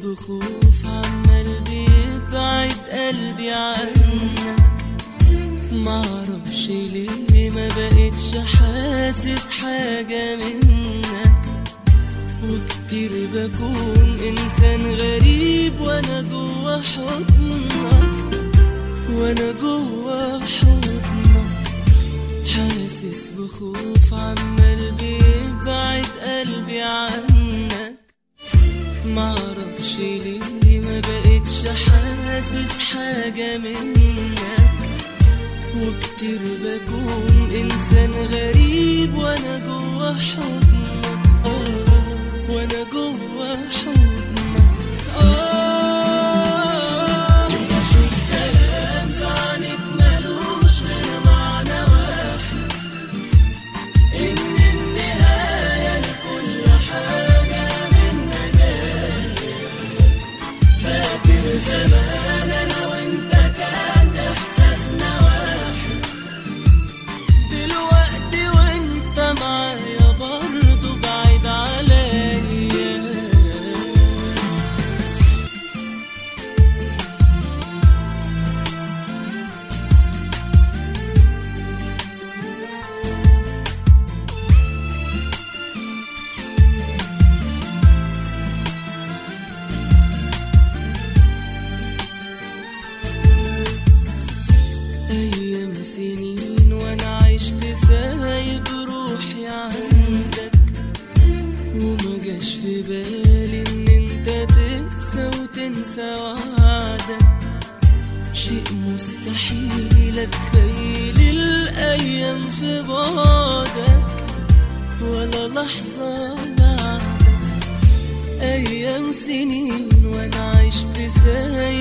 بخوف عمال بيبعد قلبي عنك معرفش ليه ما بقتش حاسس حاجة منك وكتير بكون إنسان غريب وأنا جوا حضنك وأنا جوا حضنك حاسس بخوف عمال بيبعد قلبي عنك معرفش ليه ما بقتش حاسس حاجة منك وكتير بكون إنسان غريب وأنا جوا حضنك آه وأنا جوا حضنك آه بشوف كلام في عينك ملوش غير معنى واحد إن النهاية لكل حاجة منا جاية فاكر زمان أنا وأنت كان إحساسنا واحد دلوقتي وأنت معايا برضه بعيد عليا أيام سنين وأنا عشت سايب روحي عندك وما جاش في بالي إن أنت تنسى وتنسى وعدك شيء مستحيل أتخيل الأيام في بعدك ولا لحظة بعدك أيام سنين وأنا عشت سايب